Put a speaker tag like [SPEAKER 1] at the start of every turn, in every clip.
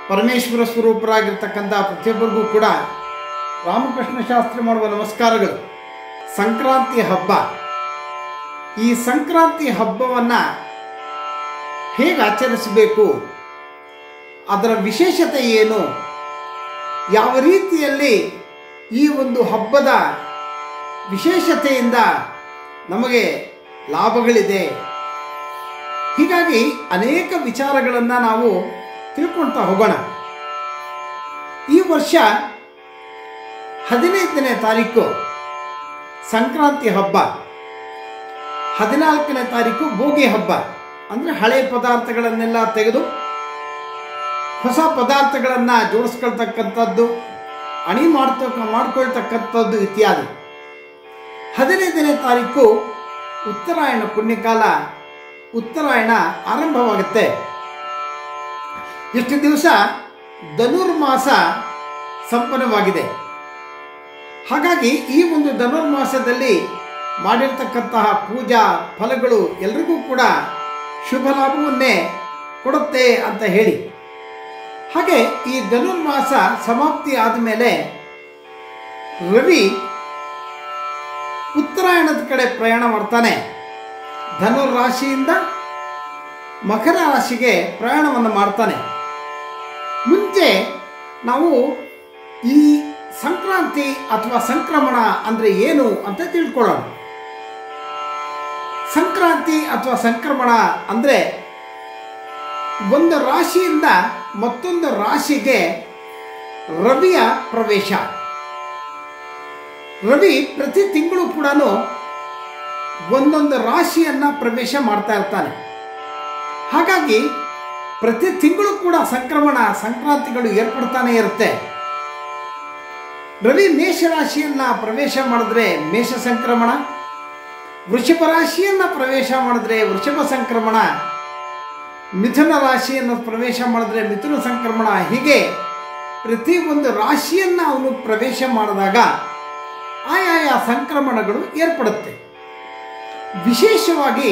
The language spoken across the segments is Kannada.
[SPEAKER 1] ಪರಮೇಶ್ವರ ಸ್ವರೂಪರಾಗಿರ್ತಕ್ಕಂಥ ಪ್ರತಿಯೊಬ್ಬರಿಗೂ ಕೂಡ ರಾಮಕೃಷ್ಣ ಶಾಸ್ತ್ರಿ ಮಾಡುವ ನಮಸ್ಕಾರಗಳು ಸಂಕ್ರಾಂತಿ ಹಬ್ಬ ಈ ಸಂಕ್ರಾಂತಿ ಹಬ್ಬವನ್ನು ಹೇಗೆ ಆಚರಿಸಬೇಕು ಅದರ ವಿಶೇಷತೆ ಏನು ಯಾವ ರೀತಿಯಲ್ಲಿ ಈ ಒಂದು ಹಬ್ಬದ ವಿಶೇಷತೆಯಿಂದ ನಮಗೆ ಲಾಭಗಳಿದೆ ಹೀಗಾಗಿ ಅನೇಕ ವಿಚಾರಗಳನ್ನು ನಾವು ತಿಳ್ಕೊಳ್ತಾ ಹೋಗೋಣ ಈ ವರ್ಷ ಹದಿನೈದನೇ ತಾರೀಕು ಸಂಕ್ರಾಂತಿ ಹಬ್ಬ ಹದಿನಾಲ್ಕನೇ ತಾರೀಕು ಭೋಗಿ ಹಬ್ಬ ಅಂದರೆ ಹಳೆ ಪದಾರ್ಥಗಳನ್ನೆಲ್ಲ ತೆಗೆದು ಹೊಸ ಪದಾರ್ಥಗಳನ್ನು ಜೋಡಿಸ್ಕೊಳ್ತಕ್ಕಂಥದ್ದು ಅಣಿ ಮಾಡ್ತಕ್ಕ ಮಾಡ್ಕೊಳ್ತಕ್ಕಂಥದ್ದು ಇತ್ಯಾದಿ ಹದಿನೈದನೇ ತಾರೀಕು ಉತ್ತರಾಯಣ ಪುಣ್ಯಕಾಲ ಉತ್ತರಾಯಣ ಆರಂಭವಾಗುತ್ತೆ ಇಷ್ಟು ದಿವಸ ಧನುರ್ಮಾಸ ಸಂಪನ್ನವಾಗಿದೆ ಹಾಗಾಗಿ ಈ ಒಂದು ಧನುರ್ಮಾಸದಲ್ಲಿ ಮಾಡಿರ್ತಕ್ಕಂತಹ ಪೂಜಾ ಫಲಗಳು ಎಲ್ರಿಗೂ ಕೂಡ ಶುಭ ಲಾಭವನ್ನೇ ಕೊಡುತ್ತೆ ಅಂತ ಹೇಳಿ ಹಾಗೆ ಈ ಧನುರ್ಮಾಸ ಸಮಾಪ್ತಿ ಆದಮೇಲೆ ರವಿ ಉತ್ತರಾಯಣದ ಕಡೆ ಪ್ರಯಾಣ ಮಾಡ್ತಾನೆ ಧನುರ್ ರಾಶಿಯಿಂದ ಮಕರ ರಾಶಿಗೆ ಪ್ರಯಾಣವನ್ನು ಮಾಡ್ತಾನೆ ಮುಂಚೆ ನಾವು ಈ ಸಂಕ್ರಾಂತಿ ಅಥವಾ ಸಂಕ್ರಮಣ ಅಂದರೆ ಏನು ಅಂತ ತಿಳ್ಕೊಳ್ಳೋಣ ಸಂಕ್ರಾಂತಿ ಅಥವಾ ಸಂಕ್ರಮಣ ಅಂದರೆ ಒಂದು ರಾಶಿಯಿಂದ ಮತ್ತೊಂದು ರಾಶಿಗೆ ರವಿಯ ಪ್ರವೇಶ ರವಿ ಪ್ರತಿ ತಿಂಗಳು ಕೂಡ ಒಂದೊಂದು ರಾಶಿಯನ್ನು ಪ್ರವೇಶ ಮಾಡ್ತಾ ಇರ್ತಾನೆ ಹಾಗಾಗಿ ಪ್ರತಿ ತಿಂಗಳು ಕೂಡ ಸಂಕ್ರಮಣ ಸಂಕ್ರಾಂತಿಗಳು ಏರ್ಪಡ್ತಾನೆ ಇರುತ್ತೆ ರವಿ ಮೇಷ ರಾಶಿಯನ್ನ ಪ್ರವೇಶ ಮಾಡಿದ್ರೆ ಮೇಷ ಸಂಕ್ರಮಣ ವೃಷಭ ರಾಶಿಯನ್ನ ಪ್ರವೇಶ ಮಾಡಿದ್ರೆ ವೃಷಭ ಸಂಕ್ರಮಣ ಮಿಥುನ ರಾಶಿಯನ್ನು ಪ್ರವೇಶ ಮಾಡಿದ್ರೆ ಮಿಥುನ ಸಂಕ್ರಮಣ ಹೀಗೆ ಪ್ರತಿ ಒಂದು ರಾಶಿಯನ್ನ ಅವನು ಪ್ರವೇಶ ಮಾಡಿದಾಗ ಆಯಾಯ ಸಂಕ್ರಮಣಗಳು ಏರ್ಪಡುತ್ತೆ ವಿಶೇಷವಾಗಿ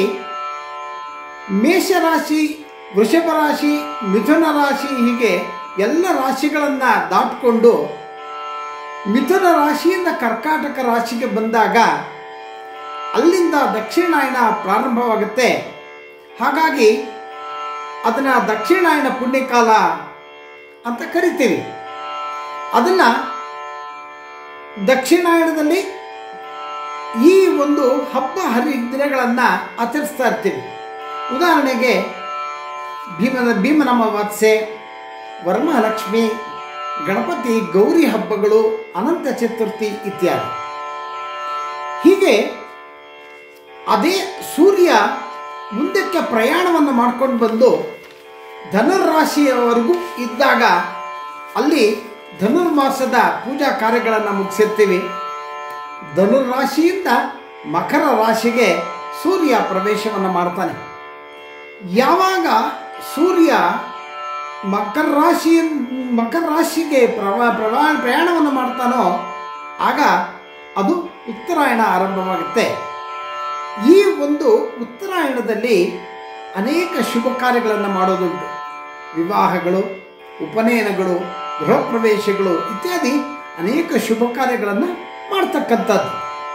[SPEAKER 1] ಮೇಷರಾಶಿ ವೃಷಭ ರಾಶಿ ಮಿಥುನ ರಾಶಿ ಹೀಗೆ ಎಲ್ಲ ರಾಶಿಗಳನ್ನು ದಾಟಿಕೊಂಡು ಮಿಥುನ ರಾಶಿಯಿಂದ ಕರ್ಕಾಟಕ ರಾಶಿಗೆ ಬಂದಾಗ ಅಲ್ಲಿಂದ ದಕ್ಷಿಣಾಯನ ಪ್ರಾರಂಭವಾಗುತ್ತೆ ಹಾಗಾಗಿ ಅದನ್ನು ದಕ್ಷಿಣಾಯನ ಪುಣ್ಯಕಾಲ ಅಂತ ಕರಿತೀವಿ ಅದನ್ನು ದಕ್ಷಿಣಾಯನದಲ್ಲಿ ಈ ಒಂದು ಹಬ್ಬ ಹರಿ ದಿನಗಳನ್ನು ಆಚರಿಸ್ತಾ ಇರ್ತೀವಿ ಉದಾಹರಣೆಗೆ ಭೀಮನ ಭೀಮನಮ್ಮ ವಾತ್ಸೆ ವರಮಹಾಲಕ್ಷ್ಮಿ ಗಣಪತಿ ಗೌರಿ ಹಬ್ಬಗಳು ಅನಂತ ಚತುರ್ಥಿ ಇತ್ಯಾದಿ ಹೀಗೆ ಅದೇ ಸೂರ್ಯ ಮುಂದಕ್ಕೆ ಪ್ರಯಾಣವನ್ನು ಮಾಡ್ಕೊಂಡು ಬಂದು ಧನುರ್ರಾಶಿಯವರೆಗೂ ಇದ್ದಾಗ ಅಲ್ಲಿ ಧನುರ್ಮಾಸದ ಪೂಜಾ ಕಾರ್ಯಗಳನ್ನು ಮುಗಿಸಿರ್ತೀವಿ ಧನುರ್ರಾಶಿಯಿಂದ ಮಕರ ರಾಶಿಗೆ ಸೂರ್ಯ ಪ್ರವೇಶವನ್ನು ಮಾಡ್ತಾನೆ ಯಾವಾಗ ಸೂರ್ಯ ಮಕರ ರಾಶಿ ಮಕರ ರಾಶಿಗೆ ಪ್ರವಾ ಪ್ರವಾ ಪ್ರಯಾಣವನ್ನು ಮಾಡ್ತಾನೋ ಆಗ ಅದು ಉತ್ತರಾಯಣ ಆರಂಭವಾಗುತ್ತೆ ಈ ಒಂದು ಉತ್ತರಾಯಣದಲ್ಲಿ ಅನೇಕ ಶುಭ ಕಾರ್ಯಗಳನ್ನು ಮಾಡೋದುಂಟು ವಿವಾಹಗಳು ಉಪನಯನಗಳು ಗೃಹ ಪ್ರವೇಶಗಳು ಇತ್ಯಾದಿ ಅನೇಕ ಶುಭ ಕಾರ್ಯಗಳನ್ನು ಮಾಡ್ತಕ್ಕಂಥದ್ದು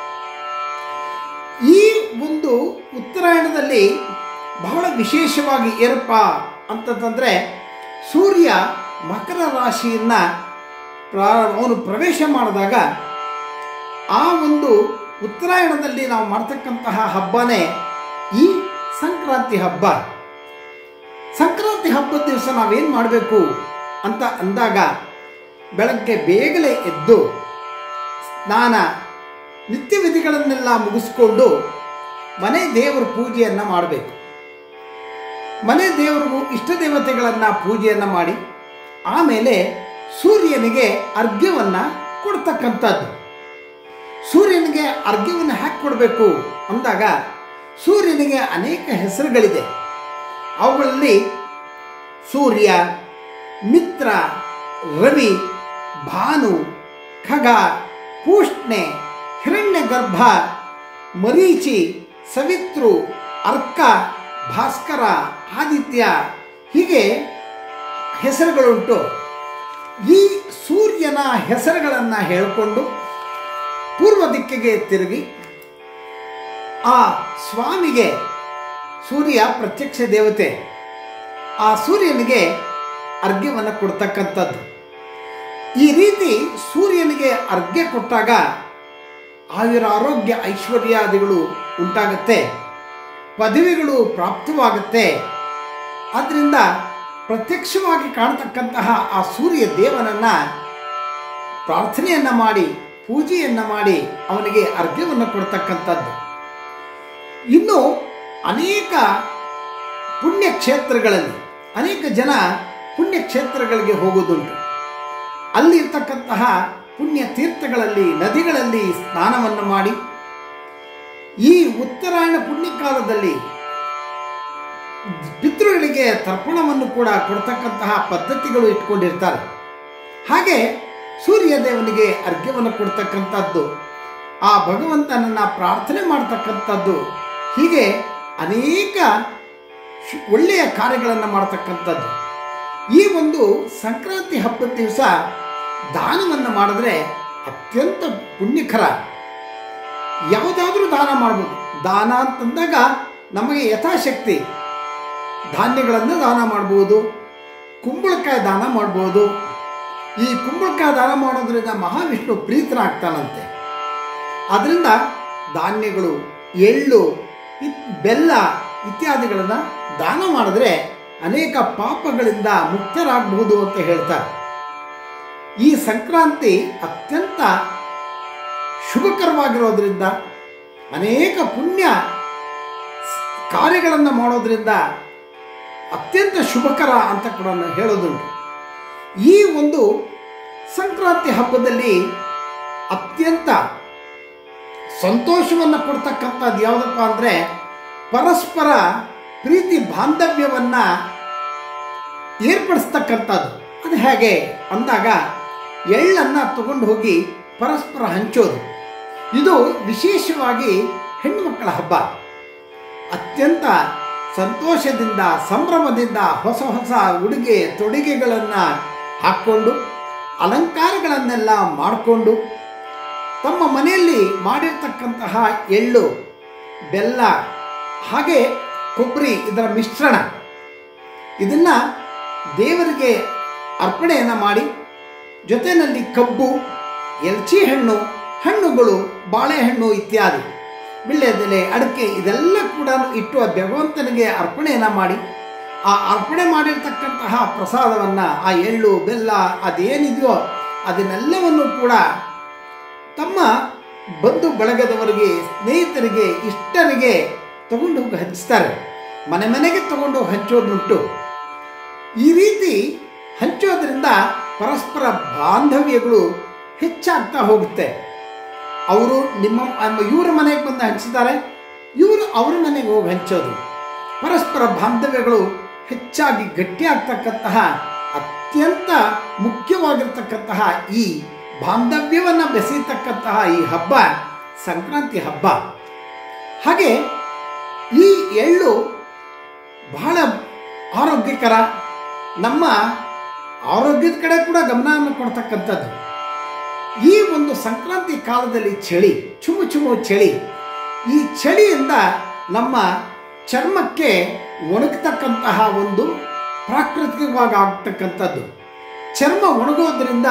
[SPEAKER 1] ಈ ಒಂದು ಉತ್ತರಾಯಣದಲ್ಲಿ ಬಹಳ ವಿಶೇಷವಾಗಿ ಏನಪ್ಪ ಅಂತಂತಂದರೆ ಸೂರ್ಯ ಮಕರ ರಾಶಿಯನ್ನು ಪ್ರಾ ಅವನು ಪ್ರವೇಶ ಮಾಡಿದಾಗ ಆ ಒಂದು ಉತ್ತರಾಯಣದಲ್ಲಿ ನಾವು ಮಾಡ್ತಕ್ಕಂತಹ ಹಬ್ಬನೇ ಈ ಸಂಕ್ರಾಂತಿ ಹಬ್ಬ ಸಂಕ್ರಾಂತಿ ಹಬ್ಬದ ದಿವಸ ನಾವೇನು ಮಾಡಬೇಕು ಅಂತ ಅಂದಾಗ ಬೆಳಗ್ಗೆ ಬೇಗನೆ ಎದ್ದು ಸ್ನಾನ ನಿತ್ಯ ವಿಧಿಗಳನ್ನೆಲ್ಲ ಮುಗಿಸ್ಕೊಂಡು ಮನೆ ದೇವರ ಪೂಜೆಯನ್ನು ಮಾಡಬೇಕು ಮನೆ ದೇವರಿಗೂ ಇಷ್ಟ ದೇವತೆಗಳನ್ನು ಪೂಜೆಯನ್ನು ಮಾಡಿ ಆಮೇಲೆ ಸೂರ್ಯನಿಗೆ ಅರ್ಘ್ಯವನ್ನು ಕೊಡ್ತಕ್ಕಂಥದ್ದು ಸೂರ್ಯನಿಗೆ ಅರ್ಘ್ಯವನ್ನು ಹ್ಯಾಕ್ ಕೊಡಬೇಕು ಅಂದಾಗ ಸೂರ್ಯನಿಗೆ ಅನೇಕ ಹೆಸರುಗಳಿದೆ ಅವುಗಳಲ್ಲಿ ಸೂರ್ಯ ಮಿತ್ರ ರವಿ ಭಾನು ಖಗ ಪೂಷ್ಣೆ ಹಿರಣ್ಯಗರ್ಭ ಮರೀಚಿ ಸವಿತ್ರು ಅರ್ಕ ಭಾಸ್ಕರ ಆದಿತ್ಯ ಹೀಗೆ ಹೆಸರುಗಳುಂಟು ಈ ಸೂರ್ಯನ ಹೆಸರುಗಳನ್ನು ಹೇಳಿಕೊಂಡು ಪೂರ್ವ ದಿಕ್ಕಿಗೆ ತಿರುಗಿ ಆ ಸ್ವಾಮಿಗೆ ಸೂರ್ಯ ಪ್ರತ್ಯಕ್ಷ ದೇವತೆ ಆ ಸೂರ್ಯನಿಗೆ ಅರ್ಘ್ಯವನ್ನು ಕೊಡ್ತಕ್ಕಂಥದ್ದು ಈ ರೀತಿ ಸೂರ್ಯನಿಗೆ ಅರ್ಘ್ಯ ಕೊಟ್ಟಾಗ ಆಯುರ ಆರೋಗ್ಯ ಐಶ್ವರ್ಯಾದಿಗಳು ಉಂಟಾಗುತ್ತೆ ಪದವಿಗಳು ಪ್ರಾಪ್ತವಾಗುತ್ತೆ ಆದ್ದರಿಂದ ಪ್ರತ್ಯಕ್ಷವಾಗಿ ಕಾಣತಕ್ಕಂತಹ ಆ ಸೂರ್ಯ ದೇವನನ್ನು ಪ್ರಾರ್ಥನೆಯನ್ನು ಮಾಡಿ ಪೂಜೆಯನ್ನು ಮಾಡಿ ಅವನಿಗೆ ಅರ್ಘ್ಯವನ್ನು ಕೊಡ್ತಕ್ಕಂಥದ್ದು ಇನ್ನು ಅನೇಕ ಪುಣ್ಯಕ್ಷೇತ್ರಗಳಲ್ಲಿ ಅನೇಕ ಜನ ಪುಣ್ಯಕ್ಷೇತ್ರಗಳಿಗೆ ಹೋಗೋದುಂಟು ಅಲ್ಲಿರ್ತಕ್ಕಂತಹ ಪುಣ್ಯ ತೀರ್ಥಗಳಲ್ಲಿ ನದಿಗಳಲ್ಲಿ ಸ್ನಾನವನ್ನು ಮಾಡಿ ಈ ಉತ್ತರಾಯಣ ಪುಣ್ಯಕಾಲದಲ್ಲಿ ಪಿತೃಗಳಿಗೆ ತರ್ಪಣವನ್ನು ಕೂಡ ಕೊಡ್ತಕ್ಕಂತಹ ಪದ್ಧತಿಗಳು ಇಟ್ಕೊಂಡಿರ್ತಾರೆ ಹಾಗೆ ಸೂರ್ಯ ದೇವನಿಗೆ ಅರ್ಘ್ಯವನ್ನು ಕೊಡ್ತಕ್ಕಂಥದ್ದು ಆ ಭಗವಂತನನ್ನು ಪ್ರಾರ್ಥನೆ ಮಾಡ್ತಕ್ಕಂಥದ್ದು ಹೀಗೆ ಅನೇಕ ಶು- ಒಳ್ಳೆಯ ಕಾರ್ಯಗಳನ್ನು ಮಾಡ್ತಕ್ಕಂಥದ್ದು ಈ ಒಂದು ಸಂಕ್ರಾಂತಿ ಹಬ್ಬದ ದಿವಸ ದಾನವನ್ನು ಮಾಡಿದ್ರೆ ಅತ್ಯಂತ ಪುಣ್ಯಕರ ಯಾವುದಾದ್ರೂ ದಾನ ಮಾಡ್ಬೋದು ದಾನ ಅಂತಂದಾಗ ನಮಗೆ ಯಥಾಶಕ್ತಿ ಧಾನ್ಯಗಳನ್ನು ದಾನ ಮಾಡ್ಬೋದು ಕುಂಬಳಕಾಯಿ ದಾನ ಮಾಡ್ಬೋದು ಈ ಕುಂಬಳಕಾಯಿ ದಾನ ಮಾಡೋದ್ರಿಂದ ಮಹಾವಿಷ್ಣು ಪ್ರೀತನಾಗ್ತಾನಂತೆ ಅದರಿಂದ ಧಾನ್ಯಗಳು ಎಳ್ಳು ಇತ್- ಬೆಲ್ಲ ಇತ್ಯಾದಿಗಳನ್ನು ದಾನ ಮಾಡಿದ್ರೆ ಅನೇಕ ಪಾಪಗಳಿಂದ ಮುಕ್ತರಾಗಬಹುದು ಅಂತ ಹೇಳ್ತಾರೆ ಈ ಸಂಕ್ರಾಂತಿ ಅತ್ಯಂತ ಶುಭಕರವಾಗಿರೋದ್ರಿಂದ ಅನೇಕ ಪುಣ್ಯ ಕಾರ್ಯಗಳನ್ನು ಮಾಡೋದ್ರಿಂದ ಅತ್ಯಂತ ಶುಭಕರ ಅಂತ ಕೂಡ ಹೇಳೋದುಂಟು ಈ ಒಂದು ಸಂಕ್ರಾಂತಿ ಹಬ್ಬದಲ್ಲಿ ಅತ್ಯಂತ ಸಂತೋಷವನ್ನು ಕೊಡ್ತಕ್ಕಂಥದ್ದು ಯಾವುದಪ್ಪ ಅಂದರೆ ಪರಸ್ಪರ ಪ್ರೀತಿ ಬಾಂಧವ್ಯವನ್ನು ಏರ್ಪಡಿಸ್ತಕ್ಕಂಥದ್ದು ಅದು ಹೇಗೆ ಅಂದಾಗ ಎಳ್ಳನ್ನು ತಗೊಂಡು ಹೋಗಿ ಪರಸ್ಪರ ಹಂಚೋದು ಇದು ವಿಶೇಷವಾಗಿ ಹೆಣ್ಣುಮಕ್ಕಳ ಹಬ್ಬ ಅತ್ಯಂತ ಸಂತೋಷದಿಂದ ಸಂಭ್ರಮದಿಂದ ಹೊಸ ಹೊಸ ಉಡುಗೆ ತೊಡುಗೆಗಳನ್ನು ಹಾಕ್ಕೊಂಡು ಅಲಂಕಾರಗಳನ್ನೆಲ್ಲ ಮಾಡಿಕೊಂಡು ತಮ್ಮ ಮನೆಯಲ್ಲಿ ಮಾಡಿರ್ತಕ್ಕಂತಹ ಎಳ್ಳು ಬೆಲ್ಲ ಹಾಗೆ ಕೊಬ್ಬರಿ ಇದರ ಮಿಶ್ರಣ ಇದನ್ನು ದೇವರಿಗೆ ಅರ್ಪಣೆಯನ್ನು ಮಾಡಿ ಜೊತೆಯಲ್ಲಿ ಕಬ್ಬು ಎಲ್ಚಿ ಹಣ್ಣು ಹಣ್ಣುಗಳು ಬಾಳೆಹಣ್ಣು ಇತ್ಯಾದಿ ವಿಳ್ಯದೆಲೆ ಅಡಿಕೆ ಇದೆಲ್ಲ ಕೂಡ ಇಟ್ಟು ಆ ಭಗವಂತನಿಗೆ ಅರ್ಪಣೆಯನ್ನು ಮಾಡಿ ಆ ಅರ್ಪಣೆ ಮಾಡಿರ್ತಕ್ಕಂತಹ ಪ್ರಸಾದವನ್ನು ಆ ಎಳ್ಳು ಬೆಲ್ಲ ಅದೇನಿದೆಯೋ ಅದನ್ನೆಲ್ಲವನ್ನು ಕೂಡ ತಮ್ಮ ಬಂಧು ಬಳಗದವರಿಗೆ ಸ್ನೇಹಿತರಿಗೆ ಇಷ್ಟರಿಗೆ ತಗೊಂಡು ಹೋಗಿ ಹಂಚ್ತಾರೆ ಮನೆ ಮನೆಗೆ ತಗೊಂಡು ಹೋಗಿ ಹಂಚೋದುಂಟು ಈ ರೀತಿ ಹಂಚೋದ್ರಿಂದ ಪರಸ್ಪರ ಬಾಂಧವ್ಯಗಳು ಹೆಚ್ಚಾಗ್ತಾ ಹೋಗುತ್ತೆ ಅವರು ನಿಮ್ಮ ಇವರ ಮನೆಗೆ ಬಂದು ಹಂಚಿದ್ದಾರೆ ಇವರು ಅವ್ರ ಮನೆಗೆ ಹೋಗಿ ಹಂಚೋದು ಪರಸ್ಪರ ಬಾಂಧವ್ಯಗಳು ಹೆಚ್ಚಾಗಿ ಗಟ್ಟಿಯಾಗ್ತಕ್ಕಂತಹ ಅತ್ಯಂತ ಮುಖ್ಯವಾಗಿರ್ತಕ್ಕಂತಹ ಈ ಬಾಂಧವ್ಯವನ್ನು ಬೆಸೆಯತಕ್ಕಂತಹ ಈ ಹಬ್ಬ ಸಂಕ್ರಾಂತಿ ಹಬ್ಬ ಹಾಗೆ ಈ ಎಳ್ಳು ಬಹಳ ಆರೋಗ್ಯಕರ ನಮ್ಮ ಆರೋಗ್ಯದ ಕಡೆ ಕೂಡ ಗಮನವನ್ನು ಕೊಡ್ತಕ್ಕಂಥದ್ದು ಈ ಒಂದು ಸಂಕ್ರಾಂತಿ ಕಾಲದಲ್ಲಿ ಚಳಿ ಚುಮು ಚುಮು ಚಳಿ ಈ ಚಳಿಯಿಂದ ನಮ್ಮ ಚರ್ಮಕ್ಕೆ ಒಣಗತಕ್ಕಂತಹ ಒಂದು ಪ್ರಾಕೃತಿಕವಾಗಿ ಆಗ್ತಕ್ಕಂಥದ್ದು ಚರ್ಮ ಒಣಗೋದ್ರಿಂದ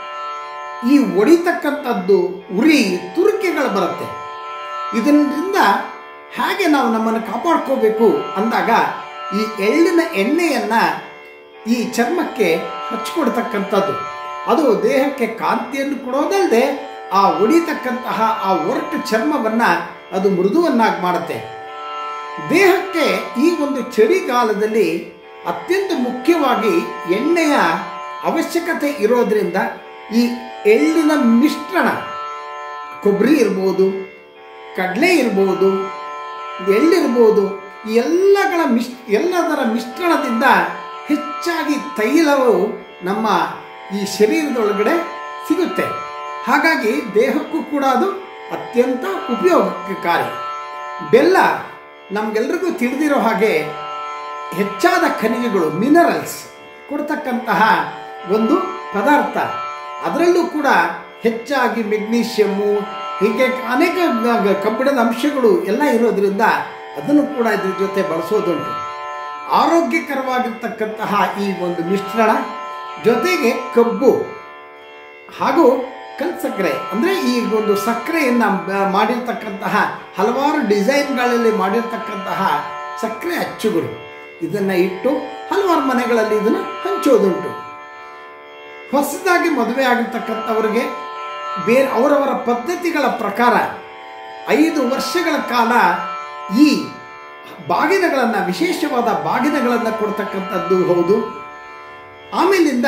[SPEAKER 1] ಈ ಒಡಿತಕ್ಕಂಥದ್ದು ಉರಿ ತುರಿಕೆಗಳು ಬರುತ್ತೆ ಇದರಿಂದ ಹೇಗೆ ನಾವು ನಮ್ಮನ್ನು ಕಾಪಾಡ್ಕೋಬೇಕು ಅಂದಾಗ ಈ ಎಳ್ಳಿನ ಎಣ್ಣೆಯನ್ನು ಈ ಚರ್ಮಕ್ಕೆ ಹಚ್ಕೊಡ್ತಕ್ಕಂಥದ್ದು ಅದು ದೇಹಕ್ಕೆ ಕಾಂತಿಯನ್ನು ಕೊಡೋದಲ್ಲದೆ ಆ ಒಡಿತಕ್ಕಂತಹ ಆ ಒರಟು ಚರ್ಮವನ್ನು ಅದು ಮೃದುವನ್ನಾಗಿ ಮಾಡುತ್ತೆ ದೇಹಕ್ಕೆ ಈ ಒಂದು ಚಳಿಗಾಲದಲ್ಲಿ ಅತ್ಯಂತ ಮುಖ್ಯವಾಗಿ ಎಣ್ಣೆಯ ಅವಶ್ಯಕತೆ ಇರೋದ್ರಿಂದ ಈ ಎಳ್ಳಿನ ಮಿಶ್ರಣ ಕೊಬ್ಬರಿ ಇರ್ಬೋದು ಕಡಲೆ ಇರ್ಬೋದು ಎಳ್ಳಿರ್ಬೋದು ಈ ಎಲ್ಲಗಳ ಮಿಶ್ ಎಲ್ಲದರ ಮಿಶ್ರಣದಿಂದ ಹೆಚ್ಚಾಗಿ ತೈಲವು ನಮ್ಮ ಈ ಶರೀರದೊಳಗಡೆ ಸಿಗುತ್ತೆ ಹಾಗಾಗಿ ದೇಹಕ್ಕೂ ಕೂಡ ಅದು ಅತ್ಯಂತ ಉಪಯೋಗಕಾರಿ ಬೆಲ್ಲ ನಮಗೆಲ್ರಿಗೂ ತಿಳಿದಿರೋ ಹಾಗೆ ಹೆಚ್ಚಾದ ಖನಿಜಗಳು ಮಿನರಲ್ಸ್ ಕೊಡ್ತಕ್ಕಂತಹ ಒಂದು ಪದಾರ್ಥ ಅದರಲ್ಲೂ ಕೂಡ ಹೆಚ್ಚಾಗಿ ಮೆಗ್ನೀಷಿಯಮ್ಮು ಹೀಗೆ ಅನೇಕ ಗ- ಗ- ಕಬ್ಬಿಣದ ಅಂಶಗಳು ಎಲ್ಲ ಇರೋದ್ರಿಂದ ಅದನ್ನು ಕೂಡ ಇದ್ರ ಜೊತೆ ಬಳಸೋದುಂಟು ಆರೋಗ್ಯಕರವಾಗಿರ್ತಕ್ಕಂತಹ ಈ ಒಂದು ಮಿಶ್ರಣ ಜೊತೆಗೆ ಕಬ್ಬು ಹಾಗೂ ಕಲ್ ಸಕ್ಕರೆ ಅಂದರೆ ಈ ಒಂದು ಸಕ್ಕರೆಯನ್ನು ಬ- ಮಾಡಿರ್ತಕ್ಕಂತಹ ಹಲವಾರು ಡಿಸೈನ್ಗಳಲ್ಲಿ ಮಾಡಿರ್ತಕ್ಕಂತಹ ಸಕ್ಕರೆ ಅಚ್ಚುಗಳು ಇದನ್ನು ಇಟ್ಟು ಹಲವಾರು ಮನೆಗಳಲ್ಲಿ ಇದನ್ನು ಹಂಚೋದುಂಟು ಹೊಸದಾಗಿ ಮದುವೆ ಆಗಿರ್ತಕ್ಕಂಥವ್ರಿಗೆ ಬೇರೆ ಅವರವರ ಪದ್ಧತಿಗಳ ಪ್ರಕಾರ ಐದು ವರ್ಷಗಳ ಕಾಲ ಈ ಬಾಗಿನಗಳನ್ನು ವಿಶೇಷವಾದ ಬಾಗಿನಗಳನ್ನು ಕೊಡ್ತಕ್ಕಂಥದ್ದು ಹೌದು ಆಮೇಲಿಂದ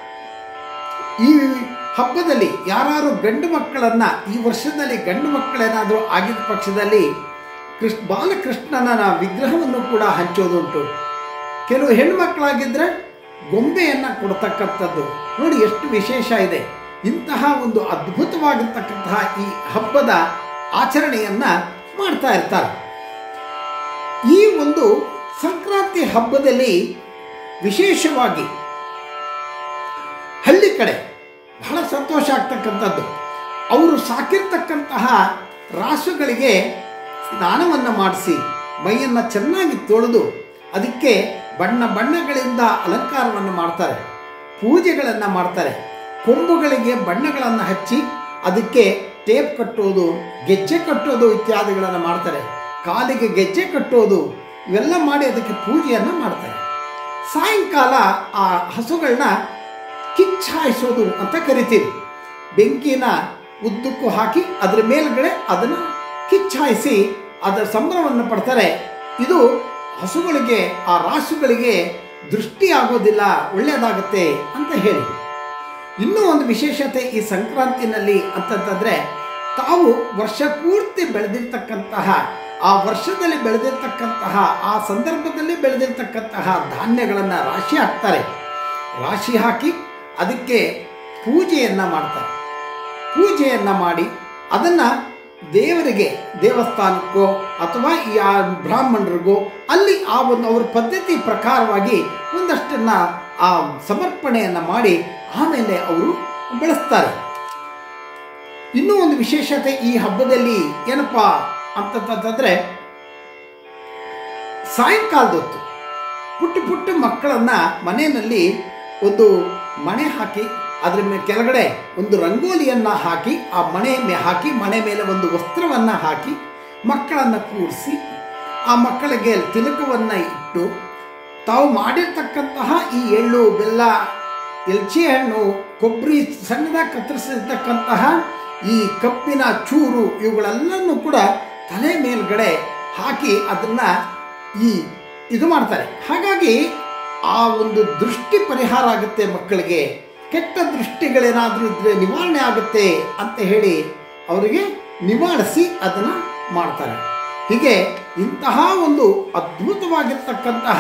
[SPEAKER 1] ಈ ಹಬ್ಬದಲ್ಲಿ ಯಾರು ಗಂಡು ಮಕ್ಕಳನ್ನ ಈ ವರ್ಷದಲ್ಲಿ ಗಂಡು ಮಕ್ಕಳೇನಾದರೂ ಆಗಿದ್ದ ಪಕ್ಷದಲ್ಲಿ ಕೃಷ್ಣ ಬಾಲಕೃಷ್ಣನ ವಿಗ್ರಹವನ್ನು ಕೂಡ ಹಂಚೋದುಂಟು ಕೆಲವು ಹೆಣ್ಮಕ್ಳಾಗಿದ್ದರೆ ಗೊಂಬೆಯನ್ನು ಕೊಡ್ತಕ್ಕಂಥದ್ದು ನೋಡಿ ಎಷ್ಟು ವಿಶೇಷ ಇದೆ ಇಂತಹ ಒಂದು ಅದ್ಭುತವಾಗಿರ್ತಕ್ಕಂತಹ ಈ ಹಬ್ಬದ ಆಚರಣೆಯನ್ನ ಮಾಡ್ತಾ ಇರ್ತಾರೆ ಈ ಒಂದು ಸಂಕ್ರಾಂತಿ ಹಬ್ಬದಲ್ಲಿ ವಿಶೇಷವಾಗಿ ಹಳ್ಳಿ ಕಡೆ ಬಹಳ ಸಂತೋಷ ಆಗ್ತಕ್ಕಂಥದ್ದು ಅವರು ಸಾಕಿರ್ತಕ್ಕಂತಹ ರಾಸುಗಳಿಗೆ ಸ್ನಾನವನ್ನು ಮಾಡಿಸಿ ಮೈಯನ್ನು ಚೆನ್ನಾಗಿ ತೊಳೆದು ಅದಕ್ಕೆ ಬಣ್ಣ ಬಣ್ಣಗಳಿಂದ ಅಲಂಕಾರವನ್ನು ಮಾಡ್ತಾರೆ ಪೂಜೆಗಳನ್ನು ಮಾಡ್ತಾರೆ ಕೊಂಬುಗಳಿಗೆ ಬಣ್ಣಗಳನ್ನು ಹಚ್ಚಿ ಅದಕ್ಕೆ ಟೇಪ್ ಕಟ್ಟೋದು ಗೆಜ್ಜೆ ಕಟ್ಟೋದು ಇತ್ಯಾದಿಗಳನ್ನು ಮಾಡ್ತಾರೆ ಕಾಲಿಗೆ ಗೆಜ್ಜೆ ಕಟ್ಟೋದು ಇವೆಲ್ಲ ಮಾಡಿ ಅದಕ್ಕೆ ಪೂಜೆಯನ್ನು ಮಾಡ್ತಾರೆ ಸಾಯಂಕಾಲ ಆ ಹಸುಗಳನ್ನ ಕಿಚ್ಚಾಯಿಸೋದು ಅಂತ ಕರಿತೀವಿ ಬೆಂಕಿನ ಉದ್ದಕ್ಕೂ ಹಾಕಿ ಅದರ ಮೇಲ್ಗಡೆ ಅದನ್ನು ಕಿಚ್ಚಾಯಿಸಿ ಅದರ ಸಂಭ್ರಮವನ್ನು ಪಡ್ತಾರೆ ಇದು ಹಸುಗಳಿಗೆ ಆ ರಾಸುಗಳಿಗೆ ದೃಷ್ಟಿ ಆಗೋದಿಲ್ಲ ಒಳ್ಳೆಯದಾಗುತ್ತೆ ಅಂತ ಹೇಳಿ ಇನ್ನೂ ಒಂದು ವಿಶೇಷತೆ ಈ ಸಂಕ್ರಾಂತಿನಲ್ಲಿ ಅಂತಂತಂದ್ರೆ ತಾವು ವರ್ಷ ಪೂರ್ತಿ ಬೆಳೆದಿರ್ತಕ್ಕಂತಹ ಆ ವರ್ಷದಲ್ಲಿ ಬೆಳೆದಿರ್ತಕ್ಕಂತಹ ಆ ಸಂದರ್ಭದಲ್ಲಿ ಬೆಳೆದಿರ್ತಕ್ಕಂತಹ ಧಾನ್ಯಗಳನ್ನು ರಾಶಿ ಹಾಕ್ತಾರೆ ರಾಶಿ ಹಾಕಿ ಅದಕ್ಕೆ ಪೂಜೆಯನ್ನು ಮಾಡ್ತಾರೆ ಪೂಜೆಯನ್ನು ಮಾಡಿ ಅದನ್ನು ದೇವರಿಗೆ ದೇವಸ್ಥಾನಕ್ಕೋ ಅಥವಾ ಈ ಆ ಬ್ರಾಹ್ಮಣರಿಗೋ ಅಲ್ಲಿ ಆ ಒಂದು ಅವ್ರ ಪದ್ಧತಿ ಪ್ರಕಾರವಾಗಿ ಒಂದಷ್ಟನ್ನ ಆ ಸಮರ್ಪಣೆಯನ್ನು ಮಾಡಿ ಆಮೇಲೆ ಅವರು ಬೆಳೆಸ್ತಾರೆ ಇನ್ನೂ ಒಂದು ವಿಶೇಷತೆ ಈ ಹಬ್ಬದಲ್ಲಿ ಏನಪ್ಪ ಅಂತಂತಂದ್ರೆ ಸಾಯಂಕಾಲದ ಹೊತ್ತು ಪುಟ್ಟ ಪುಟ್ಟ ಮಕ್ಕಳನ್ನ ಮನೆಯಲ್ಲಿ ಒಂದು ಮಣೆ ಹಾಕಿ ಅದ್ರ ಮೇಲೆ ಕೆಳಗಡೆ ಒಂದು ರಂಗೋಲಿಯನ್ನ ಹಾಕಿ ಆ ಮಣೆ ಮೇ ಹಾಕಿ ಮನೆ ಮೇಲೆ ಒಂದು ವಸ್ತ್ರವನ್ನ ಹಾಕಿ ಮಕ್ಕಳನ್ನ ಕೂರಿಸಿ ಆ ಮಕ್ಕಳಿಗೆ ತಿಲಕವನ್ನ ಇಟ್ಟು ತಾವು ಮಾಡಿರ್ತಕ್ಕಂತಹ ಈ ಎಳ್ಳು ಬೆಲ್ಲ ಎಲ್ಚಿ ಹಣ್ಣು ಕೊಬ್ಬರಿ ಸಣ್ಣದಾಗಿ ಕತ್ತರಿಸಿರ್ತಕ್ಕಂತಹ ಈ ಕಬ್ಬಿನ ಚೂರು ಇವುಗಳೆಲ್ಲನೂ ಕೂಡ ತಲೆ ಮೇಲ್ಗಡೆ ಹಾಕಿ ಅದನ್ನ ಈ ಇದು ಮಾಡ್ತಾರೆ ಹಾಗಾಗಿ ಆ ಒಂದು ದೃಷ್ಟಿ ಪರಿಹಾರ ಆಗುತ್ತೆ ಮಕ್ಕಳಿಗೆ ಕೆಟ್ಟ ದೃಷ್ಟಿಗಳೇನಾದರೂ ಇದ್ರೆ ನಿವಾರಣೆ ಆಗುತ್ತೆ ಅಂತ ಹೇಳಿ ಅವರಿಗೆ ನಿವಾರಿಸಿ ಅದನ್ನು ಮಾಡ್ತಾರೆ ಹೀಗೆ ಇಂತಹ ಒಂದು ಅದ್ಭುತವಾಗಿರ್ತಕ್ಕಂತಹ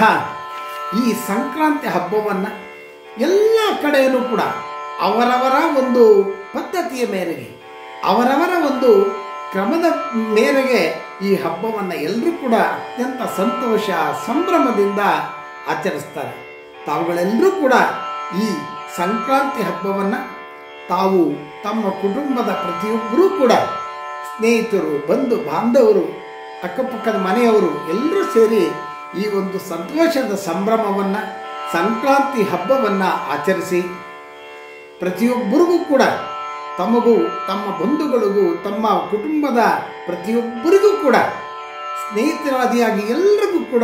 [SPEAKER 1] ಈ ಸಂಕ್ರಾಂತಿ ಹಬ್ಬವನ್ನು ಎಲ್ಲ ಕಡೆಯಲ್ಲೂ ಕೂಡ ಅವರವರ ಒಂದು ಪದ್ಧತಿಯ ಮೇರೆಗೆ ಅವರವರ ಒಂದು ಕ್ರಮದ ಮೇರೆಗೆ ಈ ಹಬ್ಬವನ್ನು ಎಲ್ಲರೂ ಕೂಡ ಅತ್ಯಂತ ಸಂತೋಷ ಸಂಭ್ರಮದಿಂದ ಆಚರಿಸ್ತಾರೆ ತಾವುಗಳೆಲ್ಲರೂ ಕೂಡ ಈ ಸಂಕ್ರಾಂತಿ ಹಬ್ಬವನ್ನು ತಾವು ತಮ್ಮ ಕುಟುಂಬದ ಪ್ರತಿಯೊಬ್ಬರೂ ಕೂಡ ಸ್ನೇಹಿತರು ಬಂಧು ಬಾಂಧವರು ಅಕ್ಕಪಕ್ಕದ ಮನೆಯವರು ಎಲ್ಲರೂ ಸೇರಿ ಈ ಒಂದು ಸಂತೋಷದ ಸಂಭ್ರಮವನ್ನು ಸಂಕ್ರಾಂತಿ ಹಬ್ಬವನ್ನು ಆಚರಿಸಿ ಪ್ರತಿಯೊಬ್ಬರಿಗೂ ಕೂಡ ತಮಗೂ ತಮ್ಮ ಬಂಧುಗಳಿಗೂ ತಮ್ಮ ಕುಟುಂಬದ ಪ್ರತಿಯೊಬ್ಬರಿಗೂ ಕೂಡ ಸ್ನೇಹಿತರಾದಿಯಾಗಿ ಎಲ್ಲರಿಗೂ ಕೂಡ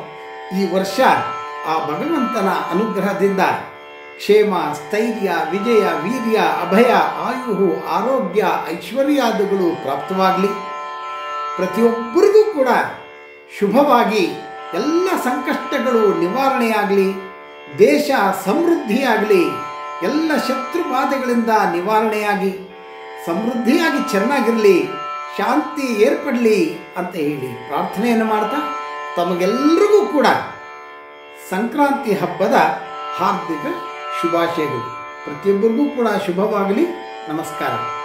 [SPEAKER 1] ಈ ವರ್ಷ ಆ ಭಗವಂತನ ಅನುಗ್ರಹದಿಂದ ಕ್ಷೇಮ ಸ್ಥೈರ್ಯ ವಿಜಯ ವೀರ್ಯ ಅಭಯ ಆಯುಹು ಆರೋಗ್ಯ ಐಶ್ವರ್ಯಾದಿಗಳು ಪ್ರಾಪ್ತವಾಗಲಿ ಪ್ರತಿಯೊಬ್ಬರಿಗೂ ಕೂಡ ಶುಭವಾಗಿ ಎಲ್ಲ ಸಂಕಷ್ಟಗಳು ನಿವಾರಣೆಯಾಗಲಿ ದೇಶ ಸಮೃದ್ಧಿಯಾಗಲಿ ಎಲ್ಲ ಶತ್ರು ಬಾಧೆಗಳಿಂದ ನಿವಾರಣೆಯಾಗಿ ಸಮೃದ್ಧಿಯಾಗಿ ಚೆನ್ನಾಗಿರಲಿ ಶಾಂತಿ ಏರ್ಪಡಲಿ ಅಂತ ಹೇಳಿ ಪ್ರಾರ್ಥನೆಯನ್ನು ಮಾಡ್ತಾ ತಮಗೆಲ್ಲರಿಗೂ ಕೂಡ ಸಂಕ್ರಾಂತಿ ಹಬ್ಬದ ಹಾರ್ದಿಕ ಶುಭಾಶಯಗಳು ಪ್ರತಿಯೊಬ್ಬರಿಗೂ ಕೂಡ ಶುಭವಾಗಲಿ ನಮಸ್ಕಾರ